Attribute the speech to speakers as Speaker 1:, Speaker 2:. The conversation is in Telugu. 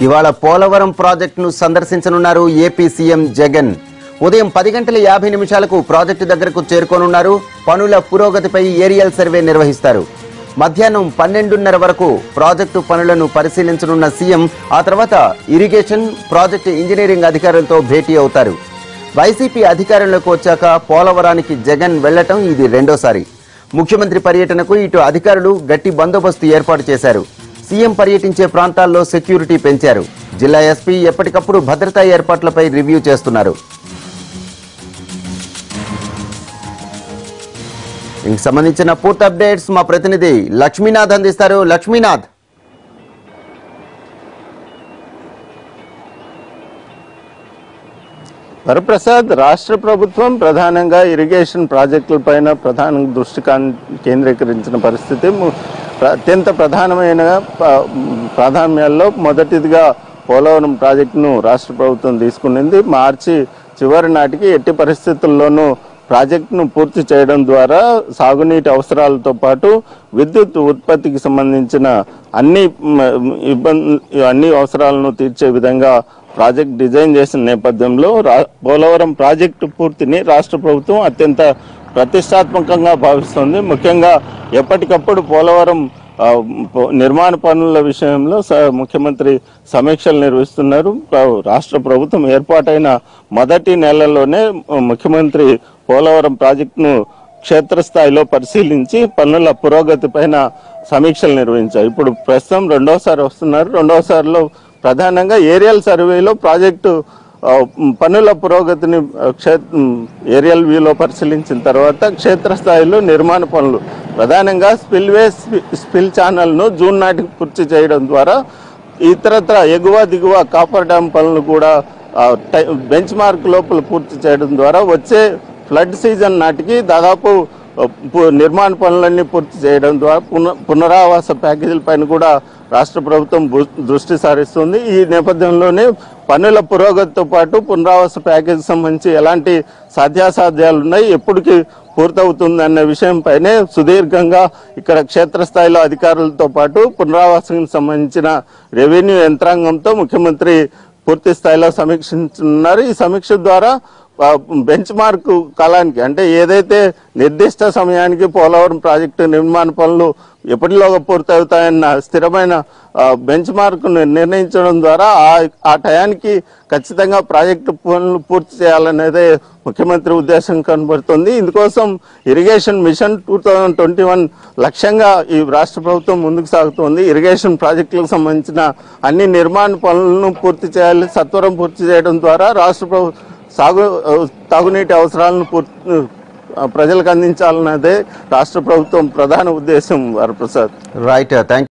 Speaker 1: ఇవాళ పోలవరం ప్రాజెక్టును సందర్శించనున్నారు ఏపీ సీఎం జగన్ ఉదయం పది గంటల యాభై నిమిషాలకు ప్రాజెక్టు దగ్గరకు చేరుకోనున్నారు పనుల పురోగతిపై ఏరియల్ సర్వే నిర్వహిస్తారు మధ్యాహ్నం పన్నెండున్నర వరకు ప్రాజెక్టు పనులను పరిశీలించనున్న సీఎం ఆ తర్వాత ఇరిగేషన్ ప్రాజెక్టు ఇంజనీరింగ్ అధికారులతో భేటీ అవుతారు వైసీపీ అధికారంలోకి వచ్చాక పోలవరానికి జగన్ వెళ్లటం ఇది రెండోసారి ముఖ్యమంత్రి పర్యటనకు ఇటు అధికారులు గట్టి బందోబస్తు ఏర్పాటు చేశారు సీఎం పర్యటించే ప్రాంతాల్లో సెక్యూరిటీ పెంచారు జిల్లా ఎస్పీ ఎప్పటికప్పుడు భద్రతా ఏర్పాట్లపై రివ్యూ చేస్తున్నారు ఇంక సంబంధించిన పూర్తి అప్డేట్స్ మా ప్రతినిధి లక్ష్మీనాథ్ అందిస్తారు లక్ష్మీనాథ్
Speaker 2: వరప్రసాద్ రాష్ట్ర ప్రభుత్వం ప్రధానంగా ఇరిగేషన్ ప్రాజెక్టులపైన ప్రధాన దృష్టి కాన్- కేంద్రీకరించిన పరిస్థితి ము- ప్ర- అత్యంత ప్రధానమైన ప- ప్రాధాన్యాల్లో మొదటిదిగా పోలవరం ప్రాజెక్టును రాష్ట్ర ప్రభుత్వం తీసుకునింది మార్చి చివరి నాటికి ఎట్టి పరిస్థితుల్లోనూ ప్రాజెక్టును పూర్తి చేయడం ద్వారా సాగునీటి అవసరాలతో పాటు విద్యుత్ ఉత్పత్తికి సంబంధించిన అన్ని ఇబ్బంది అన్ని అవసరాలను తీర్చే విధంగా ప్రాజెక్ట్ డిజైన్ చేసిన నేపథ్యంలో రా- పోలవరం ప్రాజెక్టు పూర్తిని రాష్ట్ర ప్రభుత్వం అత్యంత ప్రతిష్టాత్మకంగా భావిస్తుంది ముఖ్యంగా ఎప్పటికప్పుడు పోలవరం ఆ, పో- నిర్మాణ పనుల విషయంలో స- ముఖ్యమంత్రి సమీక్షలు నిర్వహిస్తున్నారు ప్ర- రాష్ట్ర ప్రభుత్వం ఏర్పాటైన మొదటి నెలలోనే ముఖ్యమంత్రి పోలవరం ప్రాజెక్టును క్షేత్రస్థాయిలో పరిశీలించి పనుల పురోగతి పైన సమీక్షలు నిర్వహించారు ఇప్పుడు ప్రస్తుతం రెండోసారి వస్తున్నారు రెండోసారిలో ప్రధానంగా ఏరియల్ సర్వేలో ప్రాజెక్టు ఆ, పనుల పురోగతిని ఆ, క్షే ఏరియల్ వ్యూలో పరిశీలించిన తర్వాత క్షేత్రస్థాయిలో నిర్మాణ పనులు ప్రధానంగా స్పిల్వే స్పిల్ ఛానల్ను జూన్ నాటికి పూర్తి చేయడం ద్వారా ఇతరత్ర ఎగువ దిగువ కాపర్ డ్యామ్ పనులు కూడా బెంచ్ మార్క్ లోపల పూర్తి చేయడం ద్వారా వచ్చే ఫ్లడ్ సీజన్ నాటికి దాదాపు ఆ, పు- నిర్మాణ పనులన్నీ పూర్తి చేయడం ద్వారా పున పునరావాస ప్యాకేజీల పైన కూడా రాష్ట్ర ప్రభుత్వం బు- దృష్టి సారిస్తుంది ఈ నేపథ్యంలోనే పనుల పురోగతితో పాటు పునరావాస ప్యాకేజీ సంబంధించి ఎలాంటి సాధ్యాసాధ్యాలు ఉన్నాయి ఎప్పటికి పూర్తవుతుంది అన్న విషయంపైనే సుదీర్ఘంగా ఇక్కడ క్షేత్రస్థాయిలో అధికారులతో పాటు పునరావాసానికి సంబంధించిన రెవెన్యూ యంత్రాంగంతో ముఖ్యమంత్రి పూర్తి స్థాయిలో సమీక్షించున్నారు ఈ సమీక్ష ద్వారా బెంచ్ మార్క్ కాలానికి అంటే ఏదైతే నిర్దిష్ట సమయానికి పోలవరం ప్రాజెక్టు నిర్మాణ పనులు ఎప్పటిలోగా పూర్తవుతాయన్న స్థిరమైన బెంచ్ మార్క్ నిర్ణయించడం ద్వారా ఆ ఆ టయానికి ఖచ్చితంగా ప్రాజెక్టు పనులు పూర్తి చేయాలనేదే ముఖ్యమంత్రి ఉద్దేశం కనబడుతుంది ఇందుకోసం irrigation mission two thousand twenty one లక్ష్యంగా ఈ రాష్ట్ర ప్రభుత్వం ముందుకు సాగుతోంది ఇరిగేషన్ ప్రాజెక్టులకు సంబంధించిన అన్ని నిర్మాణ పనులను పూర్తి చేయాలి సత్వరం పూర్తి చేయడం ద్వారా రాష్ట్ర ప్రభు సాగు తాగునీటి అవసరాలను పూర్తి ప్రజలకు అందించాలన్నదే రాష్ట్ర ప్రభుత్వం ప్రధాన ఉద్దేశం వరప్రసాద్
Speaker 1: రైట్ థ్యాంక్